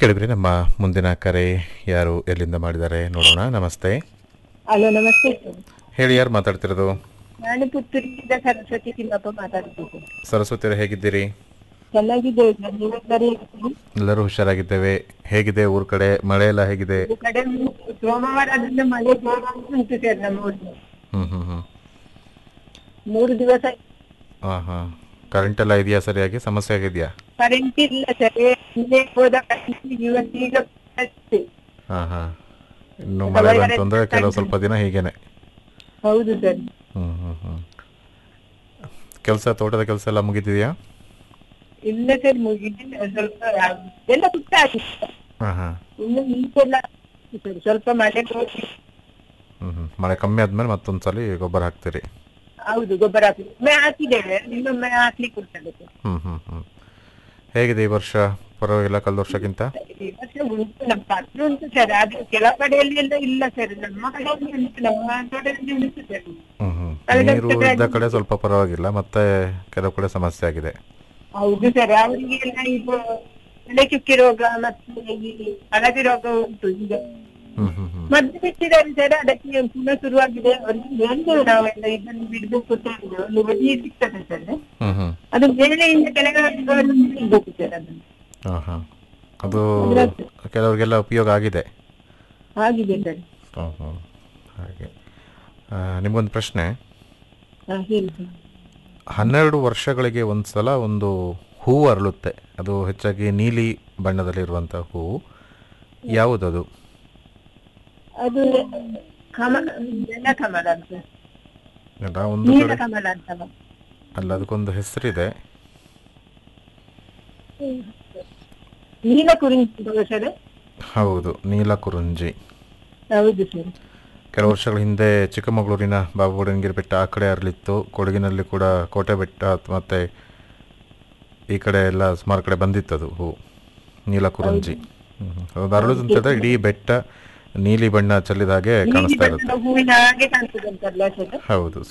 ಕೇಳಿದ್ರಿ ನಮ್ಮ ಮುಂದಿನ ಕರೆ ಯಾರು ಎಲ್ಲಿಂದ ಮಾಡಿದ್ದಾರೆ ನೋಡೋಣ ನಮಸ್ತೆ ಹಲೋ ನಮಸ್ತೆ ಸರ್ ಹೇಳಿ ಯಾರು ಮಾತಾಡ್ತಿರೋದು ನಾನು ಪುತ್ತೂರಿನಿಂದ ಸರಸ್ವತಿ ತಿಮ್ಮಪ್ಪ ಮಾತಾಡ್ತಿದ್ದೆ ಸರಸ್ವತಿಯರು ಹೇಗಿದ್ದೀರಿ ಚೆನ್ನಾಗಿದ್ದೇವೆ ಸರ್ ನೀವೆಲ್ಲರೂ ಹೇಗಿದ್ದೀರಿ? ಎಲ್ಲರೂ ಹುಷಾರಾಗಿದ್ದೇವೆ ಹೇಗಿದೆ ಊರ್ ಕಡೆ ಮಳೆ ಎಲ್ಲ ಹೇಗಿದೆ ಈ ಕಡೆ ಸೋಮವಾರದಿಂದ ಮಳೆ ಜೋರ ಉಂಟು ಸರ್ ನಮ್ಮ ಊರಿಗೆ ಹ್ಮ್ ಹ್ಮ್ ಹ್ಮ್ ಮೂರು ದಿವಸ ಹಾ ಹಾ ಕರೆಂಟ್ ಎಲ್ಲ ಇದೆಯಾ ಸರಿಯಾಗಿ ಸಮಸ್ಯೆ ಆಗಿದೆಯಾ ಕರೆಂಟ್ ಇಲ್ಲ ಸರ್ ಹಿಂದೆ ಹೋದ ಕರೆಂಟ್ ಇವತ್ತೀಗ ಅಷ್ಟೇ ಹಾ ಹಾ ಇನ್ನು ಮಳೆ ಬಂತು ಅಂದ್ರೆ ಕೆಲವು ಸ್ವಲ್ಪ ದಿನ ಹೀಗೇನೆ ಹೌದು ಸರ್ ಹ್ಮ್ ಹ್ಮ್ ಹ್ಮ್ ಕೆಲಸ ತೋಟದ ಕೆಲಸ ಎಲ್ಲ ಮುಗಿದಿದೆಯಾ ಇಲ್ಲ ಸರ್ ಮುಗಿದಿಲ್ಲ ಸ್ವಲ್ಪ ಎಲ್ಲ ಸುತ್ತ ಆಗಿದೆ ಹಾ ಹಾ ಇನ್ನು ಈಚೆಲ್ಲ ಸರ್ ಸ್ವಲ್ಪ ಮಳೆ ಹೋಗಿ ಹ್ಮ್ ಹ್ಮ್ ಮಳೆ ಕಮ್ಮಿ ಆದ್ಮೇಲೆ ಮತ್ತೊಂದ್ಸಲಿ ಗೊಬ್ಬರ ಹಾಕ್ತೀರಿ ಹೌದು ಗೊಬ್ಬರ ಹಾಕಿ ಒಮ್ಮೆ ಹಾಕಿದ್ದೇವೆ ಇನ್ನೊಮ್ಮೆ ಹಾಕ್ಲಿಕ್ಕೆ ಉಂಟಲ್ಲ ಸರ್ ಹ್ಮ್ ಹ್ಮ್ ಹ್ಮ್ ಹೇಗಿದೆ ಈ ವರ್ಷ ಪರವಾಗಿಲ್ಲ ಕಳೆದ ವರ್ಷಕ್ಕಿಂತ ಈ ವರ್ಷ ಉಂಟು ನಮ್ಮ ಪತ್ರ ಉಂಟು ಸರ್ ಆದ್ರೆ ಕೆಲವು ಕಡೆಯಲ್ಲಿ ಎಲ್ಲ ಇಲ್ಲ ಸರ್ ನಮ್ಮ ಕಡೆಯಲ್ಲಿ ಉಂಟು ನಮ್ಮ ಕಡೆಯಲ್ಲಿ ಉಂಟು ಸರ್ ಹ್ಮ್ ಹ್ಮ್ ಕಳೆದ ನೀರು ವರ್ಷ ಇದ್ದ ಕಡೆ ಸ್ವಲ್ಪ ಪರವಾಗಿಲ್ಲ ಮತ್ತೆ ಕೆಲವು ಕಡೆ ಸಮಸ್ಯೆ ಆಗಿದೆ ಹೌದು ಸರ್ ಅವರಿಗೆ ಎಲ್ಲ ಇದು ಎಲೆ ಚುಕ್ಕಿ ರೋಗ ಮತ್ತೆ ಈ ಹಳದಿ ರೋಗ ಉಂಟು ಈಗ ಹ್ಮ್ ಹ್ಮ್ ಹ್ಮ್ ಮದ್ದು ಬಿಟ್ಟಿದ್ದಾರೆ ಸರ್ ಅದಕ್ಕೆ ಪುನಃ ಶುರುವಾಗಿದೆ ಅವ್ರಿಗೆ ಹೇಳಿದೆವು ನಾವೆಲ್ಲ ಇದನ್ನು ಬಿಡ್ಬೇಕು ಅಂತ ಹೇಳಿದೆವು ಒಂದು ಬದಿ ಸಿಗ್ತದೆ ಸರ್ ಹ್ಮ್ ಹ್ಮ್ ಅದು ಮೇಲೆಯಿಂದ ಕೆಳಗೆ ಬಿಡ್ಬೇಕು ಸರ್ ಅದನ್ನು ಹಾ ಹಾ ಅದು ಕೆಲವರಿಗೆಲ್ಲ ಉಪಯೋಗ ಆಗಿದೆ ಆಗಿದೆ ಸರ್ ಹ್ಮ್ ಹ್ಮ್ ಹಾಗೆ ಆ, ನಿಮ್ಗೊಂದು ಪ್ರಶ್ನೆ ಹಾ ಹೇಳಿ ಸರ್ ಹನ್ನೆರಡು ವರ್ಷಗಳಿಗೆ ಒಂದು ಸಲ ಒಂದು ಹೂವು ಅರಳುತ್ತೆ ಅದು ಹೆಚ್ಚಾಗಿ ನೀಲಿ ಬಣ್ಣದಲ್ಲಿರುವಂಥ ಹೂವು ಯಾವುದದು ಅದು ಕಮ ಜನ ಕಮಲ ಅಂತ ಅಲ್ಲ ಒಂದು ನೀಲ ಕಡೆ ಕಮಲ ಅಂತವ ಅಲ್ಲ ಅದಕ್ಕೊಂದು ಹೆಸರಿದೆ ನೀಲ ಕುರಿಂಚಿ ಸರ್ ಹೌದು ನೀಲ ಕುರುಂಜಿ ಹೌದು ಸರ್ ಕೆಲವು ವರ್ಷಗಳ ಹಿಂದೆ ಚಿಕ್ಕಮಗಳೂರಿನ ಬಾಬುಗೌಡನಗಿರಿ ಬೆಟ್ಟ ಆ ಕಡೆ ಅರಳಿತ್ತು ಕೊಡಗಿನಲ್ಲಿ ಕೂಡ ಕೋಟೆ ಬೆಟ್ಟ ಮತ್ತು ಈ ಕಡೆ ಎಲ್ಲ ಸುಮಾರು ಕಡೆ ಬಂದಿತ್ತು ಅದು ಹೂ ನೀಲ ಕುರುಂಜಿ ಹ್ಮ್. ಅದು ಅರಳುದು ಅಂತಂದ್ರೆ ಇಡೀ ಬೆಟ್ಟ ನೀಲಿ ಬಣ್ಣ ಚೆಲ್ಲಿದ ಹಾಗೆ ನೀಲಿ ಕಾಣಿಸ್ತಾ ಇರುತ್ತೆ ಬಣ್ಣದ ಹೂವಿನ ಹಾಗೆ ಕಾಣ್ತದೆ ಅಂತಲ್ಲ ಸರ್ ಹೌದು